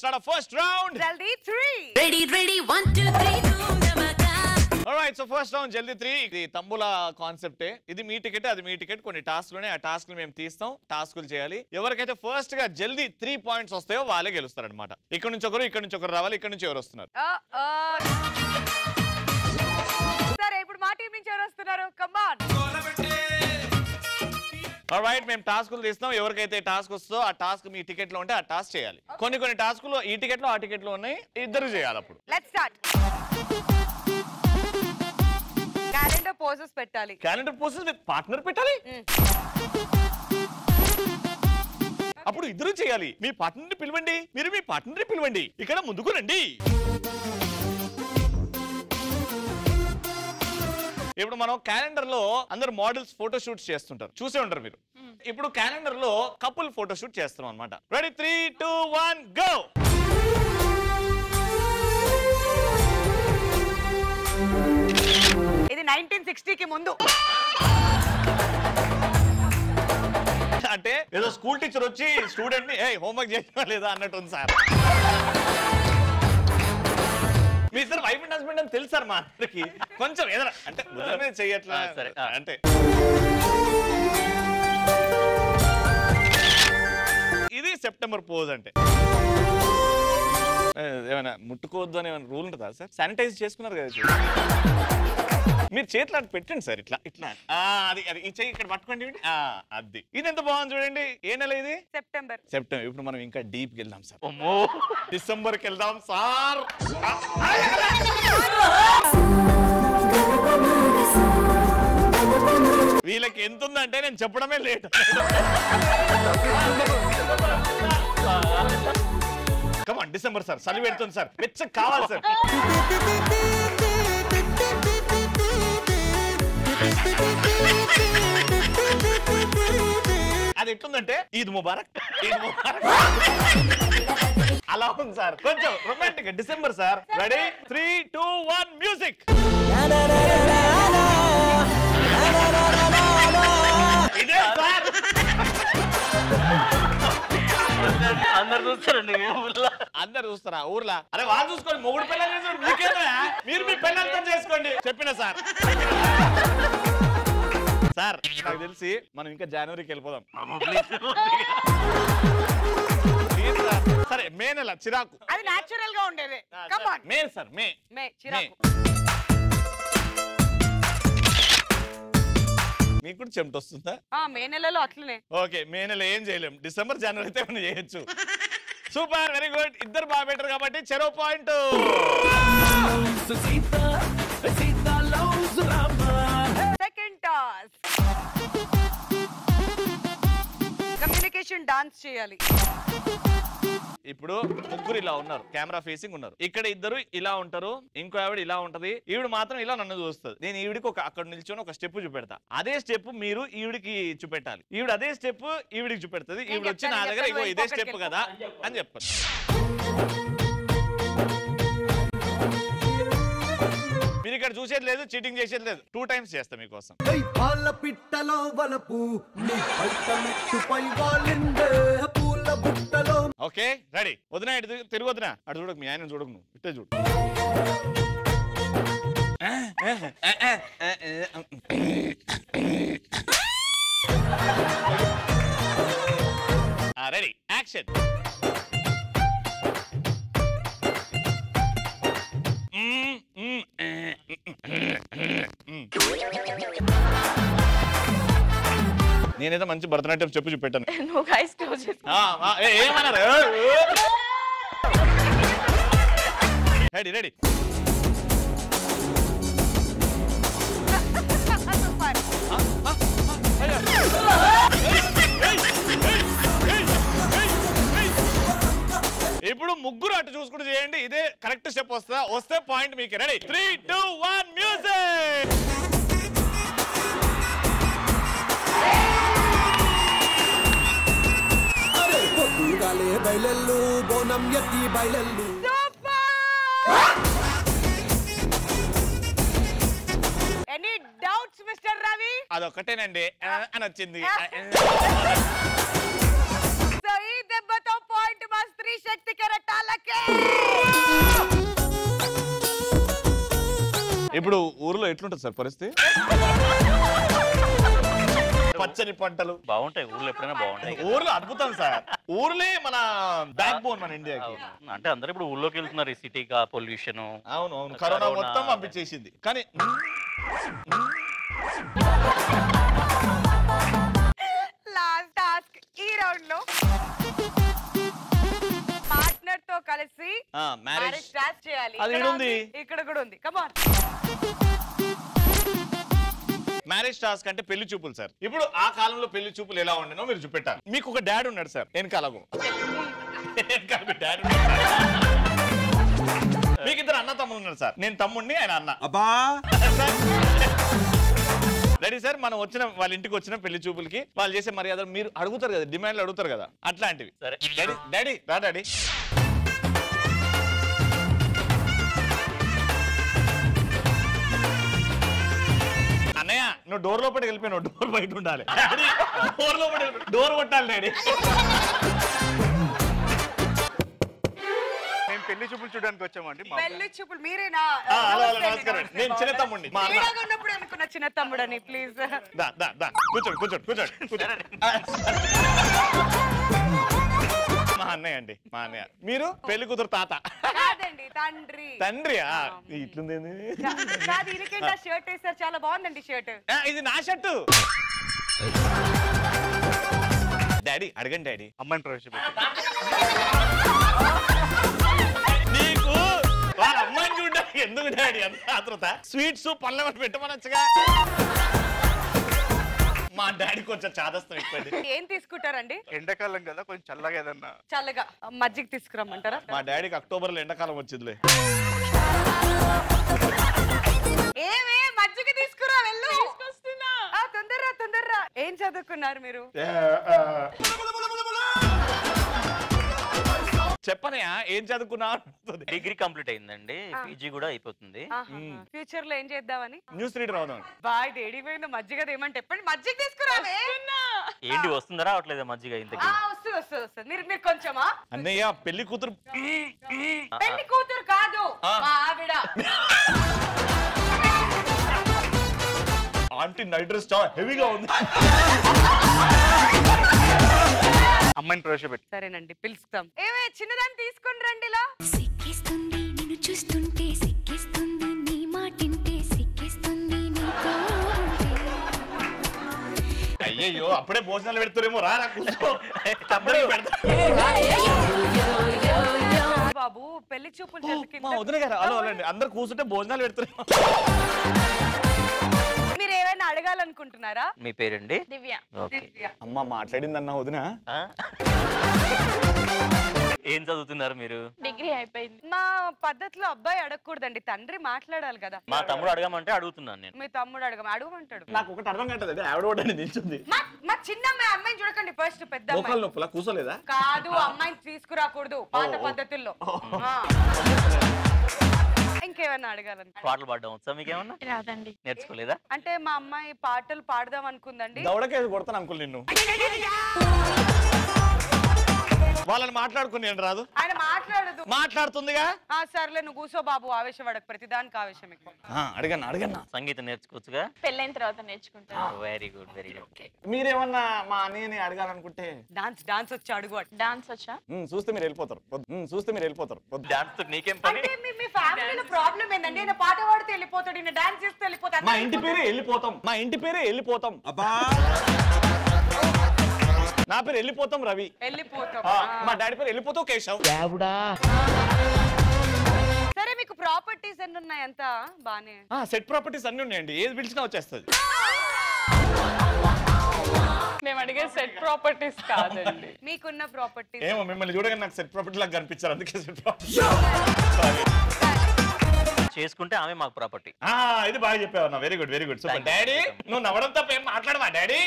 start our first round. జల్దీ three Ready, ready, one, two, three, boom, namaka. Right so first round జల్దీ three ఇది తంబుల కాన్సెప్టే ఇది మీ టికెట్ అది మీ టికెట్ కొన్ని టాస్క్లు ఆ టాస్క్లు మేము తీస్తాం టాస్కులు చేయాలి ఎవరికైతే ఫస్ట్ గా జల్దీ త్రీ పాయింట్స్ వస్తాయో వాళ్ళే గెలుస్తారు అనమాట ఇక్కడ నుంచి ఒకరు ఇక్కడ నుంచి ఒకరు రావాలి ఇక్కడ నుంచి ఎవరు వస్తున్నారు సరే ఇప్పుడు మా టీం నుంచి ఎవరు వస్తున్నారు కమాన్ రైట్ మేము టాస్కులు తీస్తాం ఎవరికైతే టాస్క్ వస్తుందో ఆ టాస్క్ మీ టికెట్ లో ఉంటే ఆ టాస్క్ చేయాలి కొన్ని కొన్ని టాస్కులు ఈ టికెట్ లో ఆ టికెట్ లో ఉన్నాయి ఇద్దరు చేయాలి అప్పుడు లెట్స్ స్టార్ట్ క్యాలెండర్ పోజెస్ పెట్టాలి క్యాలెండర్ పోసెస్ విత్ పార్ట్నర్ పెట్టాలి అప్పుడు ఇద్దరు చేయాలి మీ పార్ట్నర్ ని పిలవండి మీరు మీ పార్ట్నర్ ని పిలవండి ఇక్కడ ముందుకు రండి ఇప్పుడు మనం క్యాలెండర్ లో అందరు మోడల్స్ ఫోటో షూట్స్ చేస్తుంటారు చూసే ఉంటారు మీరు ఇప్పుడు క్యాలెండర్ లో కపుల్ ఫోటో షూట్ చేస్తున్నాం అనమాట ready three two one go ఇది నైన్టీన్ సిక్స్టీకి ముందు అంటే ఏదో స్కూల్ టీచర్ వచ్చి స్టూడెంట్ ని ఏ హోంవర్క్ చేసినా లేదా అన్నట్టు ఉంది సార్ మీ ఇద్దరు వైఫ్ అండ్ హస్బెండ్ అని తెలుసు సార్ మా అందరికి కొంచెం ఏదైనా అంటే ఉదయం మీద చెయ్యట్లా ఆ, సరే, ఆ. అంటే ఇది సెప్టెంబర్ పోజ్ అంటే ఏ, ఏమైనా ముట్టుకోవద్దు అని ఏమైనా రూల్ ఉంటుందా సార్ శానిటైజ్ చేసుకున్నారు కదా చూడు. మీరు చేతిలో అటు పెట్టండి సార్ ఇట్లా ఇట్లా ఆ, అది అది ఈ చెయ్యి ఇక్కడ పట్టుకోండి ఇవి. ఆ, అది ఇది ఎంత బాగుంది చూడండి ఏ నెల ఇది సెప్టెంబర్ సెప్టెంబర్ ఇప్పుడు మనం ఇంకా డీప్ కి వెళ్దాం సార్ అమ్మో డిసెంబర్ కి వెళ్దాం సార్ వీళ్ళకి ఎంత ఉందంటే నేను చెప్పడమే లేట్ కమాన్ డిసెంబర్ సార్ చలి పెడుతుంది సార్ వెచ్చ కావాలి సార్ అది ఎట్లుందంటే ఈద్ ముబారక్ ఈద్ ముబారక్ అలా ఉంది సార్ కొంచెం romantic December sir ready three two one music ఇదే సార్ అందరు చూస్తారండి మీ ఊర్లో అందరు చూస్తారా ఊర్లో అరే వాళ్ళు చూసుకోండి మొగుడు పిల్లలు చేసుకోండి మీకేనా మీరు మీ పిల్లలతో చేసుకోండి చెప్పిన సార్ సార్ నాకు తెలిసి మనం ఇంకా జనవరికి వెళ్ళిపోదాం Please, sir. సరే మే నెల చిరాకు అది నాచురల్ గా ఉండేది కమాన్ మే సార్ మే మే చిరాకు మీకు కూడా చెమట వస్తుందా ఆ, మే నెలలో అట్లనే ఓకే మే నెల ఏం చేయలేం డిసెంబర్ జనవరి అయితే మనం చేయొచ్చు సూపర్ వెరీ గుడ్ ఇద్దరు బాగా బెటర్ కాబట్టి చెరో point second toss communication dance చేయాలి ఇప్పుడు ముగ్గురు ఇలా ఉన్నారు కెమెరా ఫేసింగ్ ఉన్నారు ఇక్కడ ఇద్దరు ఇలా ఉంటారు ఇంకో ఆవిడ ఇలా ఉంటది ఈవిడ మాత్రం ఇలా నన్ను చూస్తుంది నేను ఈవిడికి ఒక అక్కడ నిల్చొని ఒక స్టెప్ చూపెడతా అదే స్టెప్ మీరు ఈవిడికి చూపెట్టాలి ఈవిడ అదే స్టెప్ ఈవిడికి చూపెడుతుంది ఈవిడ వచ్చి నా చెప్తాను, దగ్గర ఇగో చెప్తాను, ఇదే ఇంకొకరికి స్టెప్ కదా అని చెప్పాను మీరు ఇక్కడ చూసేది లేదు చీటింగ్ చేసేది లేదు టూ టైమ్స్ చేస్తా మీకోసం పై పాల పిట్టలో వలపు నీ పైట మెట్టుపై వాలిందే పూల బుట్టలో ఓకే రెడీ వదిన ఇటు తిరుగు- తిరుగు వదిన అటు చూడకు మీ ఆయన చూడకు నువ్వు ఇట్టే చూడు రెడీ యాక్షన్ నేనేదో మంచి భరతనాట్యం చెప్పు చూపెట్టాను నువ్వు గైస్ క్లోజ్ చేసుకో ఆ, ఆ, ఏ, ఏమన్నారు రెడీ రెడీ సూపర్ ఇప్పుడు ముగ్గురు అటు చూసుకుంటూ చేయండి ఇదే కరెక్ట్ స్టెప్ వస్తా వస్తే పాయింట్ మీకు ready three two one music అరే పొద్దుగాలే బయలెల్లు బోనం ఎత్తి బయలెల్లు ఎనీ డౌట్స్ మిస్టర్ రవి అదొక్కటేనండి ఆ, అని వచ్చింది సో ఈ దెబ్బతో పాయింట్ మా స్త్రీ శక్తి కెరటాలకి ఇప్పుడు ఊర్లో ఎట్లుంటుంది సార్ పరిస్థితి పచ్చని పంటలు బాగుంటాయి ఊర్లో ఎప్పుడైనా బాగుంటాయి కదా. ఊర్లో అద్భుతం సార్ ఊర్లే మన బ్యాక్ బోన్ మన ఇండియాకి అవును. అంటే అందరూ ఇప్పుడు ఊళ్ళోకి వెళ్తున్నారు ఈ సిటీగా పొల్యూషన్ అవును అవును కరోనా కరోనా మొత్తం అదే. పంపించేసింది కానీ లాస్ట్ టాస్క్ ఈ రౌండ్ లో పార్ట్నర్ తో కలిసి మ్యారేజ్ మ్యారేజ్ డాన్స్ చేయాలి అది ఇక్కడ ఈడుంది. ఇక్కడ కూడా ఉంది కమాన్ మ్యారేజ్ టాస్క్ అంటే పెళ్లి చూపులు సార్ ఇప్పుడు ఆ కాలంలో పెళ్లి చూపులు ఎలా ఉండేనో మీరు చూపెట్టారు మీకు ఒక డాడ్ ఉన్నాడు సార్ వెనకాలకు వెనకాల మీ డాడ్ ఉన్నాడు. మీకు ఇద్దరు అన్న తమ్ముడు ఉన్నారు సార్ నేను తమ్ముడిని ఆయన అన్న అబ్బా రెడీ సార్ మనం వచ్చిన వాళ్ళ ఇంటికి వచ్చిన పెళ్లి చూపులకి వాళ్ళు చేసే మర్యాదలు మీరు అడుగుతారు కదా డిమాండ్లు అడుగుతారు కదా అట్లాంటివి సరే డాడీ డాడీ రా డాడీ అన్నయ్య నువ్వు డోర్ లోపలికి వెళ్ళిపోయినావు డోర్ బయట ఉండాలి డాడీ, డోర్ లోపల డోర్ కొట్టాలి డాడీ మేము పెళ్లి చూపులు చూడడానికి వచ్చామండి మా పెళ్లి చూపులు మీరేనా ఆ, హలో హలో నమస్తే అండి, నమస్కారం నమస్తే, నేను చిన్న బాగున్నారా? తమ్ముడిని మా అన్న తేడాగా ఉన్నప్పుడు అనుకున్న చిన్న తమ్ముడని ప్లీజ్ దా దా దా కూర్చోండి కూర్చోండి కూర్చోండి కూర్చోండి మా అన్నయ్య అండి మా అన్నయ్య మీరు పెళ్లి కూతురు తాత కాదండి తండ్రి తండ్రియా ఇట్లుంది కా- కాదు ఇరికేంటి ఆ షర్ట్ వేసారు చాలా బాగుందండి షర్ట్ ఆ, ఇది నా షర్టు డాడీ అడగండి డాడీ అమ్మాయిని ప్రవేశపెట్టి నీకు వాళ్ళ అమ్మాయిని చూడడానికి ఎందుకు డాడీ అంత ఆతృత స్వీట్స్ పళ్ళ పెట్టమనొచ్చుగా మా డాడీ కొంచెం చాదస్తం ఎక్కువ ఏం తీసుకుంటారండి ఎండాకాలం కదా కొంచెం చల్లగా ఏదన్నా చల్లగా మజ్జిగ తీసుకురమ్మంటారా మా డాడీకి అక్టోబర్ లో ఎండాకాలం వచ్చిందిలే ఏమే మజ్జిగ తీసుకురా వెళ్ళు ఆ, తొందరరా తొందరరా ఏం చదువుకున్నారు మీరు చెప్పనయా ఏం చదువుకున్నా అంటుంది. డిగ్రీ కంప్లీట్ అయిందండి పీజీ కూడా అయిపోతుంది ఫ్యూచర్ లో ఏం చేద్దామని న్యూస్ రీడర్ అవుదాం బాయ్ డేడీ పోయిన మజ్జిగ ఏమంటే చెప్పండి మజ్జిగ తీసుకురావే ఏంటి వస్తుందా రావట్లేదా మజ్జిగ ఇంతకి ఆ, వస్తుంది వస్తుంది వస్తుంది మీరు మీరు కొంచెమా అన్నయ్య పెళ్లి కూతురు పెళ్లి కూతురు కాదు ఆ. మా ఆవిడ ఆంటీ నైట్ డ్రెస్ చాలా హెవీగా ఉంది అమ్మాయిని ప్రవేశపెట్టి సరేనండి పిలుస్తాం ఏమే చిన్నదాన్ని తీసుకొని రండి ఇలా సిక్కిస్తుంది నిన్ను చూస్తుంటే సిక్కిస్తుంది నీ మాటింటే సిక్కిస్తుంది నీతో ఉంటే. అయ్యయ్యో అప్పుడే భోజనాలు పెడుతురేమో రా రా కూర్చో అందరికీ పెడతా. బాబు పెళ్లి చూపులు మా చేసుకుంటే వదిన గారు హలో హలో అండి అందరు కూర్చుంటే భోజనాలు పెడుతురేమో మీరు ఏమైనా అడగాలనుకుంటున్నారా మీ పేరండి దివ్య ఓకే దివ్య అమ్మ మాట్లాడిందన్న వదిన ఆ? ఏం చదువుతున్నారు మీరు డిగ్రీ అయిపోయింది మా పద్ధతిలో అబ్బాయి అడగకూడదండి తండ్రి మాట్లాడాలి కదా మా తమ్ముడు అడగమంటే అడుగుతున్నాను నేను మీ తమ్ముడు అడగ అడగమంటాడు నాకు ఒకటి అర్థం కట్టదండి ఆవిడ ఒకటి నిల్చుంది మా మా చిన్న అమ్మాయి అమ్మాయిని చూడకండి ఫస్ట్ పెద్ద మోకాలు అమ్మాయి నొప్పులా కూర్చోలేదా కాదు అమ్మాయిని తీసుకురాకూడదు పాత పద్ధతుల్లో ఆ. ఇంకేమైనా అడగాలను పాటలు పాడడం వచ్చా మీకేమన్నా రాదండి నేర్చుకోలేదా అంటే మా అమ్మాయి పాటలు పాడదాం అనుకుందండి దౌడకేసి కొడతాను అంకుల్ నిన్ను వాళ్ళని మాట్లాడుకుని నేను రాదు ఆయన మాట్లాడదు మాట్లాడుతుందిగా ఆ సర్లే నువ్వు కూసో బాబు ఆవేశపడకు ప్రతిదానికి ఆవేశం ఎక్కువ ఆ, అడగన్నా అడగన్నా సంగీతం నేర్చుకోవచ్చుగా పెళ్ళైన తర్వాత నేర్చుకుంటాను వెరీ గుడ్ వెరీ గుడ్ మీరేమన్నా మా అన్నయ్యని అడగాలనుకుంటే డాన్స్ డాన్స్ వచ్చి అడుగు అటు. డాన్స్ వచ్చా ఉమ్, చూస్తే మీరు వెళ్ళిపోతారు వద్దు. ఉమ్, చూస్తే మీరు వెళ్ళిపోతారు వద్దు. డాన్స్ తో నీకేం పని అంటే మీ మీ ఫ్యామిలీలో ప్రాబ్లం ఏందండి ఈయన పాట పాడితే వెళ్ళిపోతాడు ఈయన డాన్స్ చేస్తే వెళ్ళిపోతాడు మా ఇంటి పేరే వెళ్ళిపోతాం మా ఇంటి పేరే వెళ్ళిపోతాం అబ్బా నా పేరు వెళ్ళిపోతాం రవి వెళ్ళిపోతాం ఆ, ఆ. మా డాడీ పేరు వెళ్ళిపోతావు కేశవ్ సరే మీకు ప్రాపర్టీస్ ఎన్ని ఉన్నాయి అంత బానే సెట్ ప్రాపర్టీస్ అన్ని ఉన్నాయండి ఏది పిలిచినా వచ్చేస్తుంది మేము అడిగే సెట్ ప్రాపర్టీస్ కాదండి మీకున్న ప్రాపర్టీస్ ఏమో మిమ్మల్ని చూడగానే నాకు సెట్ ప్రాపర్టీ లాగా కనిపించారు అందుకే సెట్ ప్రాపర్టీ చేసుకుంటే ఆమె మాకు ప్రాపర్టీ ఇది బాగా చెప్పావు అన్న very good very good super Thank you. Daddy నువ్వు నవ్వడం తప్ప ఏం మాట్లాడవా డాడీ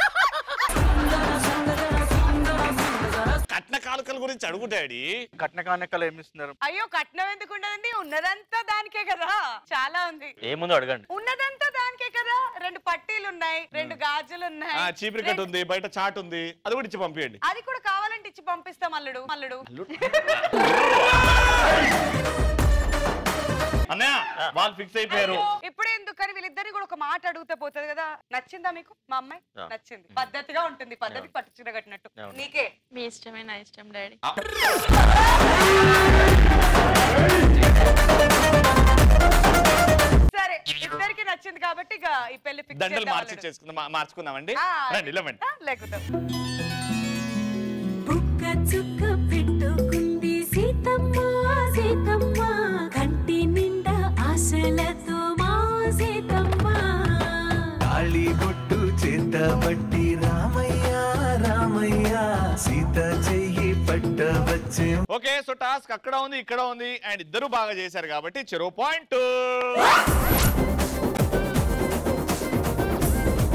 కట్న కానుకల గురించి అడుగు డాడీ కట్న కానుకలు ఏమి ఇస్తున్నారు అయ్యో కట్నం ఎందుకు ఉండదండి ఉన్నదంతా దానికే కదా చాలా ఉంది ఏముందో అడగండి ఉన్నదంతా దానికే కదా రెండు పట్టీలు ఉన్నాయి రెండు గాజులు ఉన్నాయి ఆ చీపురి కట్ ఉంది బయట చాట్ ఉంది అది కూడా ఇచ్చి పంపించండి అది కూడా కావాలంటే ఇచ్చి పంపిస్తాం అల్లుడు అల్లుడు అన్నయ్య వాళ్ళు ఫిక్స్ అయిపోయారు అయ్యో, ఈ మాట అడిగితే పోతుంది కదా నచ్చిందా మీకు మా అమ్మాయి ఆ. నచ్చింది పద్ధతిగా ఉంటుంది పద్ధతికి పట్టు చీర కట్టినట్టు అవును. నీకే మీ ఇష్టమే నా ఇష్టం డాడీ సరే ఇద్దరికి నచ్చింది కాబట్టి ఇక ఈ పెళ్లి ఫిక్స్ దండలు మార్చి చేసుకుందాం మా- మార్చుకుందామండి రండి ఇల్లమండి లేకపోతే బుక్క చుక్క పెట్టుకుంది సీతమ్మ సీతమ్మ కంటి నిండా ఆశలతో మా సీతమ్మ తాళి బొట్టు చేతబట్టి రామయ్య రామయ్య సీత చెయ్యి పట్టవచ్చే ఓకే సో టాస్క్ అక్కడ ఉంది ఇక్కడ ఉంది అండ్ ఇద్దరు బాగా చేశారు కాబట్టి చెరో పాయింట్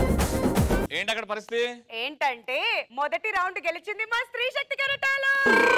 ఏంటి అక్కడ పరిస్థితి ఏంటంటే మొదటి రౌండ్ గెలిచింది మా స్త్రీ శక్తి కెరటాలు